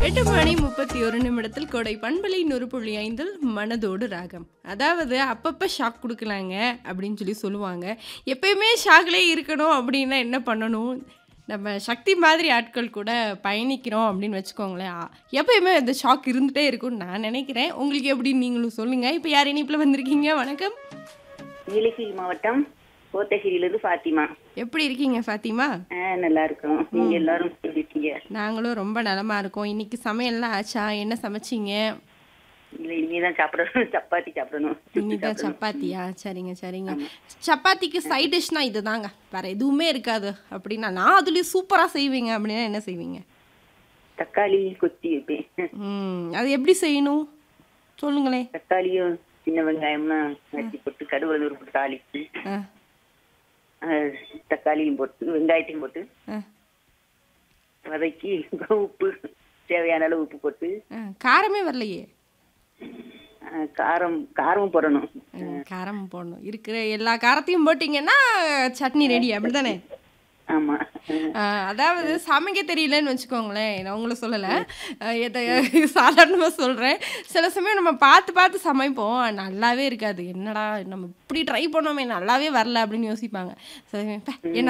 எட்டு மணி முப்பத்தி ஒரு நிமிடத்தில் கோடை பண்பலை நூறு புள்ளி ஐந்தில் மனதோடு ராகம் அதாவது அப்பப்போ ஷாக் கொடுக்கலாங்க அப்படின்னு சொல்லி சொல்லுவாங்க எப்பயுமே ஷாக்லேயே இருக்கணும் அப்படின்னா என்ன பண்ணணும் நம்ம சக்தி மாதிரி ஆட்கள் கூட பயணிக்கிறோம் அப்படின்னு வச்சுக்கோங்களேன் ஆ, எப்பயுமே இந்த ஷாக் இருந்துகிட்டே இருக்கும்னு நான் நினைக்கிறேன் உங்களுக்கு எப்படி நீங்களும் சொல்லுங்கள் இப்போ யார் இனிப்பில் வந்திருக்கீங்க வணக்கம் நீலகிரி மாவட்டம் கோத்தகிரியிலிருந்து ஃபாத்திமா எப்படி இருக்கீங்க ஃபாத்திமா ஆ, நல்லா இருக்கோம் நீங்க எல்லாரும் எப்படி இருக்கீங்க நாங்களும் ரொம்ப நலமாக இருக்கோம் இன்னைக்கு சமையல்லாம் ஆச்சா என்ன சமைச்சீங்க இல்ல இனிமேதான் சாப்பிடணும் சப்பாத்தி சாப்பிடணும் சுட்டு இன்னிதான் சாப்பிடணும். சப்பாத்தியா சரிங்க சரிங்க சப்பாத்திக்கு சைட் டிஷ்னா இதுதாங்க வேற எதுவுமே இருக்காது அப்படின்னா நான் அதுலேயும் சூப்பராக செய்வீங்க அப்படின்னா என்ன செய்வீங்க தக்காளி கொத்தி வைப்பேன் ம் அது எப்படி செய்யணும் சொல்லுங்களேன் தக்காளியும் சின்ன வெங்காயம்லாம் நறுக்கி போட்டு கடுகு போட்டு தாளிச்சு ஆ ஆ, தக்காளியும் போட்டு வெங்காயத்தையும் போட்டு ஆ வதக்கி உப்பு தேவையான அளவு உப்பு போட்டு ஆ, காரமே வரலையே ஆ, காரம் காரமும் போடணும் ம், காரம் போடணும் இருக்கிற எல்லா காரத்தையும் போட்டிங்கன்னா சட்னி ரெடி அப்படிதானே ஆமா ஆ, அதாவது சமைக்க தெரியலன்னு வச்சுக்கோங்களேன் நான் உங்களை சொல்லலை எதை சாதாரணமாக சொல்கிறேன் சில சமயம் நம்ம பார்த்து பார்த்து சமைப்போம் நல்லாவே இருக்காது என்னடா நம்ம இப்படி ட்ரை பண்ணோமே நல்லாவே வரல அப்படின்னு யோசிப்பாங்க சரி, பே, என்ன